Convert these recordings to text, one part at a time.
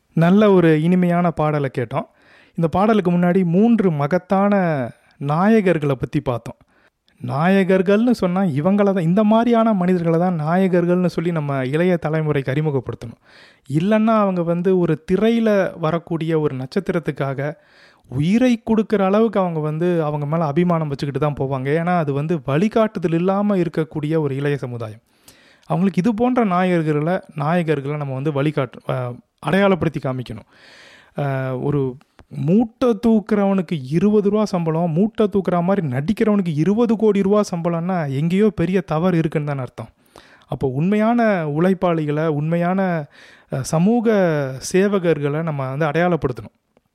நல்ல ஒரு இனிமையான பாடலை கேட்டோம் இந்த பாடலுக்கு முன்னாடி மூன்று மகத்தான நாயகர்களை பற்றி பார்த்தோம் நாயகர்கள்னு சொன்னால் இவங்கள தான் இந்த மாதிரியான மனிதர்களை தான் நாயகர்கள்னு சொல்லி நம்ம இளைய தலைமுறைக்கு அறிமுகப்படுத்தணும் இல்லைன்னா அவங்க வந்து ஒரு திரையில் வரக்கூடிய ஒரு நட்சத்திரத்துக்காக உயிரை கொடுக்குற அளவுக்கு அவங்க வந்து அவங்க மேலே அபிமானம் வச்சுக்கிட்டு தான் போவாங்க ஏன்னா அது வந்து வழிகாட்டுதல் இல்லாமல் இருக்கக்கூடிய ஒரு இளைய சமுதாயம் அவங்களுக்கு இது போன்ற நாயகர்களை நாயகர்களை நம்ம வந்து வழிகாட்டு அஹ், அடையாளப்படுத்தி காமிக்கணும் அஹ், ஒரு மூட்டை தூக்குறவனுக்கு இருபது ரூபா சம்பளம் மூட்டை தூக்குற மாதிரி நடிக்கிறவனுக்கு இருபது கோடி ரூபா சம்பளம்னா எங்கேயோ பெரிய தவறு இருக்குன்னு தான் அர்த்தம் அப்போ உண்மையான உழைப்பாளிகளை உண்மையான அஹ், சமூக சேவகர்களை நம்ம வந்து அடையாளப்படுத்தணும்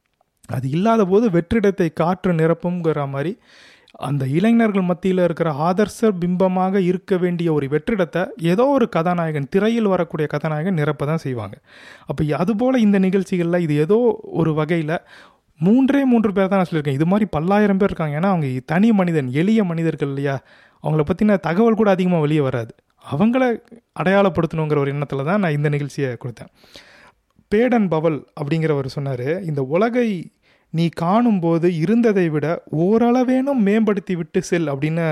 அது இல்லாத போது வெற்றிடத்தை காற்று நிரப்புங்கிற மாதிரி அந்த இளைஞர்கள் மத்தியில் இருக்கிற ஆதர்ச பிம்பமாக இருக்க வேண்டிய ஒரு வெற்றிடத்தை ஏதோ ஒரு கதாநாயகன் திரையில் வரக்கூடிய கதாநாயகன் நிரப்ப தான் செய்வாங்க அப்போ அதுபோல் இந்த நிகழ்ச்சிகளில் இது ஏதோ ஒரு வகையில் மூன்றே மூன்று பேர் தான் நான் சொல்லியிருக்கேன் இது மாதிரி பல்லாயிரம் பேர் இருக்காங்க ஏன்னா அவங்க தனி மனிதன் எளிய மனிதர்கள் இல்லையா அவங்கள பற்றின தகவல் கூட அதிகமாக வெளியே வராது அவங்கள அடையாளப்படுத்தணுங்கிற ஒரு எண்ணத்தில் தான் நான் இந்த நிகழ்ச்சியை கொடுத்தேன் பேடன் பவல் அப்படிங்கிறவர் சொன்னார் இந்த உலகை நீ காணும்போது இருந்ததை விட ஓரளவேனும் மேம்படுத்தி விட்டு செல் அப்படின்னு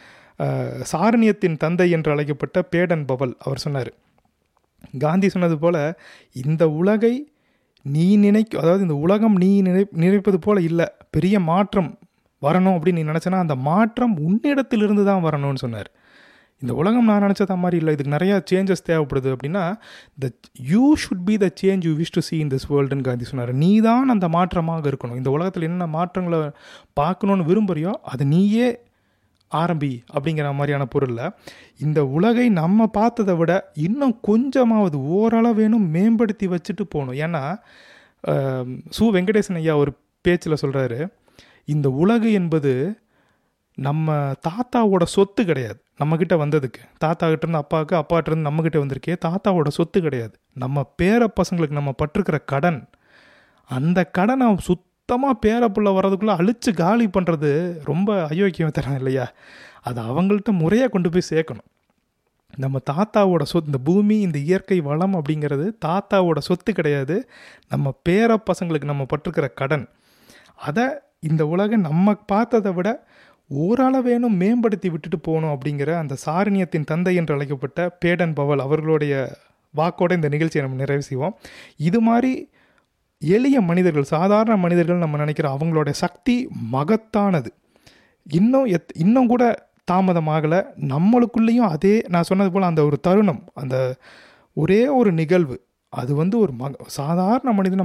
அஹ், சாரணியத்தின் தந்தை என்று அழைக்கப்பட்ட பேடன் பவல் அவர் சொன்னார் காந்தி சொன்னது போல இந்த உலகை நீ நினைக்க அதாவது இந்த உலகம் நீ நினை நினைப்பது போல இல்லை பெரிய மாற்றம் வரணும் அப்படின்னு நீ நினச்சனா அந்த மாற்றம் உன்னிடத்திலிருந்து தான் வரணும்னு சொன்னார் இந்த உலகம் நான் நினச்சத மாதிரி இல்லை இதுக்கு நிறையா சேஞ்சஸ் தேவைப்படுது அப்படின்னா the you should be the change you wish to see in this வேர்ல்டுன்னு காந்தி சொன்னார் நீ தான் அந்த மாற்றமாக இருக்கணும் இந்த உலகத்தில் என்ன மாற்றங்களை பார்க்கணுன்னு விரும்புறியோ அது நீயே ஆரம்பி அப்படிங்கிற மாதிரியான பொருளில் இந்த உலகை நம்ம பார்த்ததை விட இன்னும் கொஞ்சமாவது ஓரளவேனும் மேம்படுத்தி வச்சுட்டு போகணும் ஏன்னா ஆம், சு வெங்கடேசன் ஐயா ஒரு பேச்சில் சொல்கிறாரு இந்த உலகு என்பது நம்ம தாத்தாவோட சொத்து கிடையாது நம்மக்கிட்ட வந்ததுக்கு தாத்தா கிட்ட இருந்து அப்பாவுக்கு அப்பாட்ட இருந்து நம்மக்கிட்ட வந்திருக்கே தாத்தாவோட சொத்து கிடையாது நம்ம பேர பசங்களுக்கு நம்ம பட்டிருக்கிற கடன் அந்த கடனை சுத்தமாக பேரப்புள்ள வர்றதுக்குள்ளே அழிச்சு காலி பண்ணுறது ரொம்ப அயோக்கியம் தரம் இல்லையா அது அவங்கள்ட்ட முறையாக கொண்டு போய் சேர்க்கணும் நம்ம தாத்தாவோட சொத்து இந்த பூமி இந்த இயற்கை வளம் அப்படிங்கிறது தாத்தாவோட சொத்து கிடையாது நம்ம பேர பசங்களுக்கு நம்ம பட்டிருக்கிற கடன் அதை இந்த உலகம் நம்ம பார்த்ததை விட ஓரளவேனும் மேம்படுத்தி விட்டுட்டு போகணும் அப்படிங்கிற அந்த சாரணியத்தின் தந்தை என்று அழைக்கப்பட்ட பேடன் பவல் அவர்களுடைய வாக்கோட இந்த நிகழ்ச்சியை நம்ம நிறைவு செய்வோம் இது மாதிரி எளிய மனிதர்கள் சாதாரண மனிதர்கள் நம்ம நினைக்கிற அவங்களோட சக்தி மகத்தானது இன்னும் எத் இன்னும் கூட தாமதமாகலை நம்மளுக்குள்ளேயும் அதே நான் சொன்னது போல் அந்த ஒரு தருணம் அந்த ஒரே ஒரு நிகழ்வு அது வந்து ஒரு மக சாதாரண மனிதனை